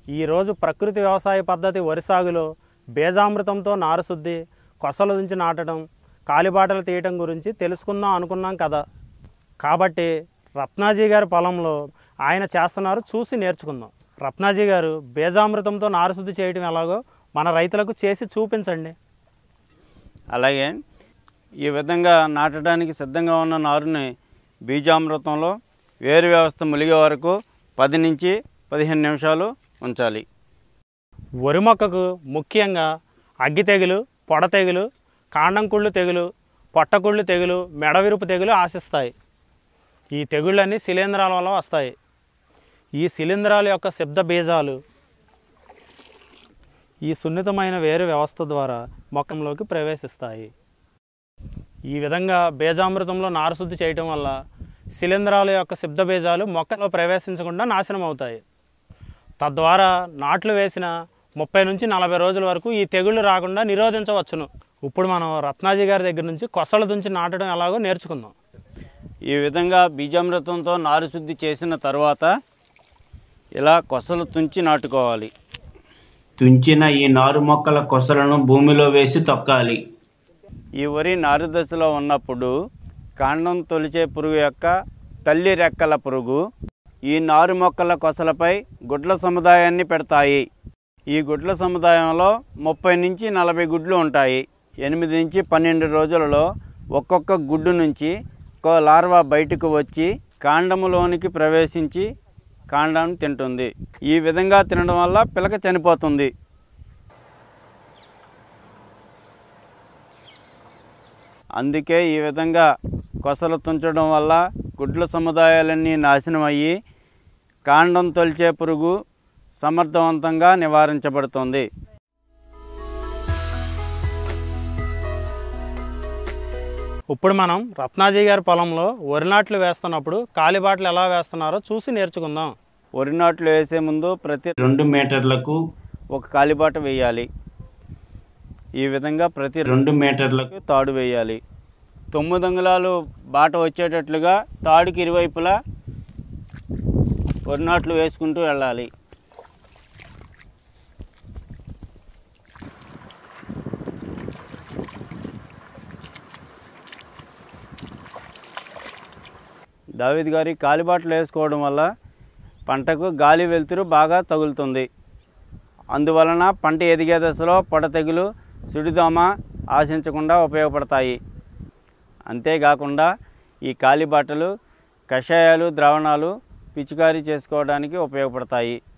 ఈరోజు ప్రకృతి వ్యవసాయ పద్ధతి వరి సాగులో బీజామృతంతో నారుశుద్ధి కొసలు దించి నాటడం కాలిబాటలు తీయటం గురించి తెలుసుకుందాం అనుకున్నాం కదా కాబట్టి రత్నాజీ గారి పొలంలో ఆయన చేస్తున్నారు చూసి నేర్చుకుందాం రత్నాజీ గారు బీజామృతంతో నారుశుద్ధి చేయడం ఎలాగో మన రైతులకు చేసి చూపించండి అలాగే ఈ విధంగా నాటడానికి సిద్ధంగా ఉన్న నారుని బీజామృతంలో వేరు వ్యవస్థ ములిగే వరకు పది నుంచి పదిహేను నిమిషాలు ఉంచాలి వరి మొక్కకు ముఖ్యంగా అగ్గి తెగులు పొడ తెగులు కాండం కుళ్ళు తెగులు పొట్టకుళ్ళు తెగులు మెడవిరుపు తెగులు ఆశిస్తాయి ఈ తెగుళ్ళన్నీ శిలీంధ్రాల వల్ల వస్తాయి ఈ శిలీంధ్రాల యొక్క శబ్ద బీజాలు ఈ సున్నితమైన వేరు వ్యవస్థ ద్వారా మొక్కంలోకి ప్రవేశిస్తాయి ఈ విధంగా బీజామృతంలో నారశుద్ధి చేయటం వల్ల శిలీంధ్రాల యొక్క శబ్ద బీజాలు మొక్కలో ప్రవేశించకుండా నాశనం అవుతాయి తద్వారా నాట్లు వేసిన ముప్పై నుంచి నలభై రోజుల వరకు ఈ తెగుళ్ళు రాకుండా నిరోధించవచ్చును ఇప్పుడు మనం రత్నాజీ గారి దగ్గర నుంచి కొసలు దుంచి నాటడం ఎలాగో నేర్చుకుందాం ఈ విధంగా బీజామృతంతో నారు శుద్ధి చేసిన తర్వాత ఇలా కొసలు తుంచి నాటుకోవాలి తుంచిన ఈ నారు మొక్కల కొసలను భూమిలో వేసి తొక్కాలి ఈ వరి నారు దశలో ఉన్నప్పుడు కాండం తొలిచే పురుగు యొక్క తల్లి రెక్కల పురుగు ఈ నారు మొక్కల కొసలపై గుడ్ల సముదాయాన్ని పెడతాయి ఈ గుడ్ల సముదాయంలో ముప్పై నుంచి నలభై గుడ్లు ఉంటాయి ఎనిమిది నుంచి పన్నెండు రోజులలో ఒక్కొక్క గుడ్డు నుంచి ఒక లార్వా బయటకు వచ్చి కాండములోనికి ప్రవేశించి కాండాన్ని తింటుంది ఈ విధంగా తినడం వల్ల పిలక చనిపోతుంది అందుకే ఈ విధంగా కొసలు తుంచడం వల్ల గుడ్ల సముదాయాలన్నీ నాశనం అయ్యి కాండం తొలిచే పురుగు సమర్థవంతంగా నివారించబడుతుంది ఇప్పుడు మనం రత్నాజీ గారి పొలంలో వరి నాట్లు వేస్తున్నప్పుడు కాలిబాటలు ఎలా వేస్తున్నారో చూసి నేర్చుకుందాం వరి నాట్లు వేసే ముందు ప్రతి రెండు మీటర్లకు ఒక కాలిబాట వేయాలి ఈ విధంగా ప్రతి రెండు మీటర్లకు రెండు తాడు వేయాలి తొమ్మిది అంగుళాలు బాట వచ్చేటట్లుగా తాడుకి ఇరువైపులా వరి నాట్లు వేసుకుంటూ వెళ్ళాలి దావిద్ గారి కాలిబాటలు వేసుకోవడం వల్ల పంటకు గాలి వెలుతురు బాగా తగులుతుంది అందువలన పంట ఎదిగే దశలో పొడ తెగులు సుడిదోమ ఆశించకుండా ఉపయోగపడతాయి అంతేకాకుండా ఈ కాలిబాటలు కషాయాలు ద్రావణాలు పిచికారీ చేసుకోవడానికి ఉపయోగపడతాయి